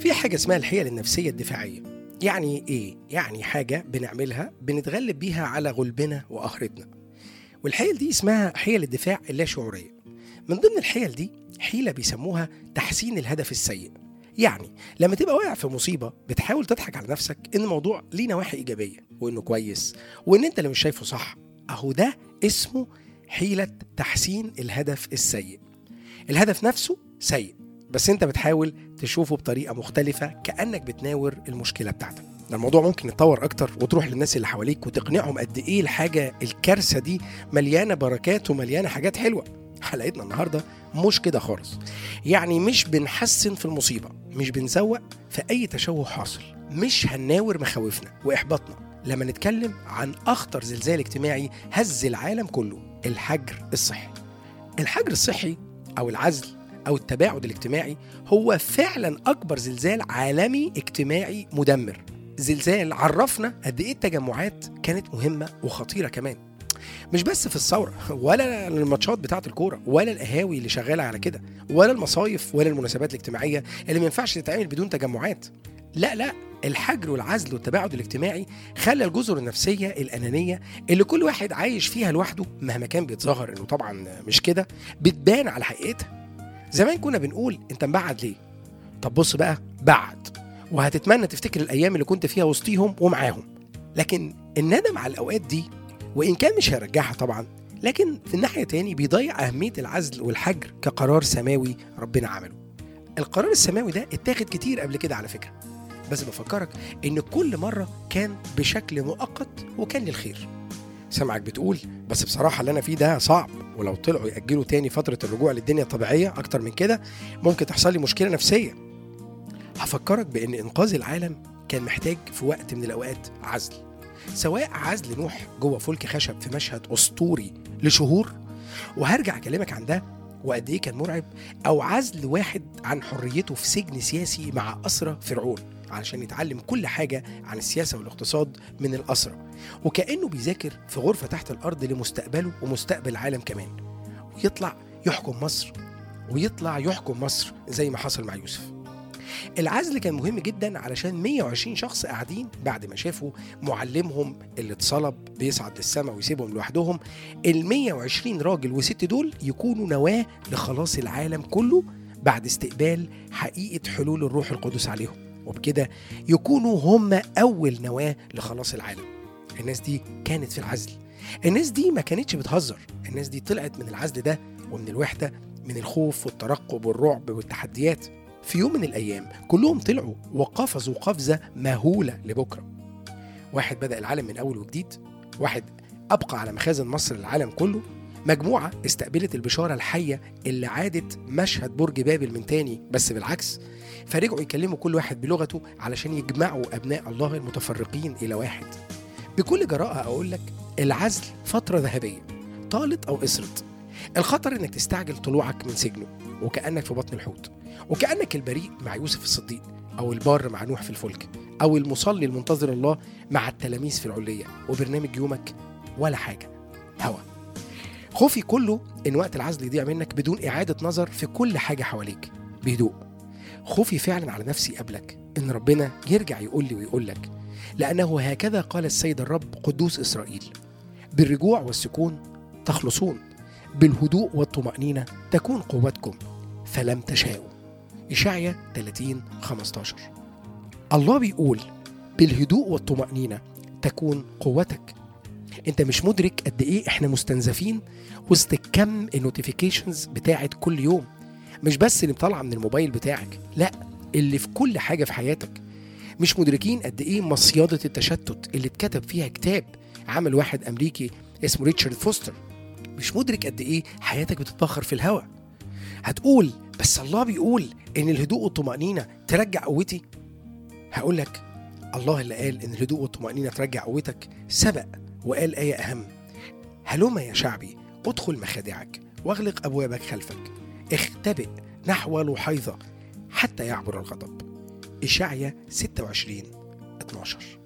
في حاجة اسمها الحيل النفسية الدفاعية يعني ايه؟ يعني حاجة بنعملها بنتغلب بيها على غلبنا وقهرتنا والحيل دي اسمها حيل الدفاع اللاشعورية من ضمن الحيل دي حيلة بيسموها تحسين الهدف السيء يعني لما تبقى واقع في مصيبة بتحاول تضحك على نفسك إن الموضوع ليه نواحي إيجابية وإنه كويس وإن أنت اللي مش شايفه صح أهو ده اسمه حيلة تحسين الهدف السيء الهدف نفسه سيء بس أنت بتحاول تشوفه بطريقة مختلفة كأنك بتناور المشكلة بتاعتك ده الموضوع ممكن يتطور أكتر وتروح للناس اللي حواليك وتقنعهم قد إيه الحاجة الكارثة دي مليانة بركات ومليانة حاجات حلوة حلقتنا النهارده مش كده خالص يعني مش بنحسن في المصيبه مش بنسوق في اي تشوه حاصل مش هنناور مخاوفنا واحباطنا لما نتكلم عن اخطر زلزال اجتماعي هز العالم كله الحجر الصحي الحجر الصحي او العزل او التباعد الاجتماعي هو فعلا اكبر زلزال عالمي اجتماعي مدمر زلزال عرفنا قد ايه التجمعات كانت مهمه وخطيره كمان مش بس في الثوره ولا الماتشات بتاعه الكوره ولا القهاوي اللي شغاله على كده ولا المصايف ولا المناسبات الاجتماعيه اللي ما ينفعش تتعمل بدون تجمعات لا لا الحجر والعزل والتباعد الاجتماعي خلى الجزر النفسيه الانانيه اللي كل واحد عايش فيها لوحده مهما كان بيتظاهر انه طبعا مش كده بتبان على حقيقتها زمان كنا بنقول انت مبعد ليه طب بص بقى بعد وهتتمنى تفتكر الايام اللي كنت فيها وسطيهم ومعاهم لكن الندم على الاوقات دي وإن كان مش هيرجعها طبعا لكن في الناحية تاني بيضيع أهمية العزل والحجر كقرار سماوي ربنا عمله القرار السماوي ده اتاخد كتير قبل كده على فكرة بس بفكرك إن كل مرة كان بشكل مؤقت وكان للخير سامعك بتقول بس بصراحة اللي أنا فيه ده صعب ولو طلعوا يأجلوا تاني فترة الرجوع للدنيا الطبيعية أكتر من كده ممكن تحصل لي مشكلة نفسية هفكرك بأن إنقاذ العالم كان محتاج في وقت من الأوقات عزل سواء عزل نوح جوه فلك خشب في مشهد اسطوري لشهور وهرجع اكلمك عن ده وقد ايه كان مرعب او عزل واحد عن حريته في سجن سياسي مع اسرى فرعون علشان يتعلم كل حاجه عن السياسه والاقتصاد من الاسرى وكانه بيذاكر في غرفه تحت الارض لمستقبله ومستقبل العالم كمان ويطلع يحكم مصر ويطلع يحكم مصر زي ما حصل مع يوسف العزل كان مهم جدا علشان 120 شخص قاعدين بعد ما شافوا معلمهم اللي اتصلب بيصعد للسماء ويسيبهم لوحدهم ال 120 راجل وست دول يكونوا نواه لخلاص العالم كله بعد استقبال حقيقه حلول الروح القدس عليهم وبكده يكونوا هم اول نواه لخلاص العالم الناس دي كانت في العزل الناس دي ما كانتش بتهزر الناس دي طلعت من العزل ده ومن الوحده من الخوف والترقب والرعب والتحديات في يوم من الأيام كلهم طلعوا وقفزوا قفزة مهولة لبكرة واحد بدأ العالم من أول وجديد واحد أبقى على مخازن مصر العالم كله مجموعة استقبلت البشارة الحية اللي عادت مشهد برج بابل من تاني بس بالعكس فرجعوا يكلموا كل واحد بلغته علشان يجمعوا أبناء الله المتفرقين إلى واحد بكل جراءة أقول لك العزل فترة ذهبية طالت أو قصرت الخطر إنك تستعجل طلوعك من سجنه وكأنك في بطن الحوت وكأنك البريء مع يوسف الصديق أو البار مع نوح في الفلك أو المصلي المنتظر الله مع التلاميذ في العلية وبرنامج يومك ولا حاجة هوا خوفي كله إن وقت العزل يضيع منك بدون إعادة نظر في كل حاجة حواليك بهدوء خوفي فعلا على نفسي قبلك إن ربنا يرجع يقول لي ويقول لك لأنه هكذا قال السيد الرب قدوس إسرائيل بالرجوع والسكون تخلصون بالهدوء والطمأنينة تكون قوتكم فلم تشاءوا إشعيا 30 15 الله بيقول بالهدوء والطمأنينة تكون قوتك انت مش مدرك قد ايه احنا مستنزفين وسط كم النوتيفيكيشنز بتاعت كل يوم مش بس اللي طالعه من الموبايل بتاعك لا اللي في كل حاجه في حياتك مش مدركين قد ايه مصيده التشتت اللي اتكتب فيها كتاب عمل واحد امريكي اسمه ريتشارد فوستر مش مدرك قد ايه حياتك بتتبخر في الهواء هتقول بس الله بيقول ان الهدوء والطمأنينة ترجع قوتي هقول لك الله اللي قال ان الهدوء والطمأنينة ترجع قوتك سبق وقال آية أهم هلما يا شعبي ادخل مخادعك واغلق أبوابك خلفك اختبئ نحو لحيظة حتى يعبر الغضب إشعيا 26 12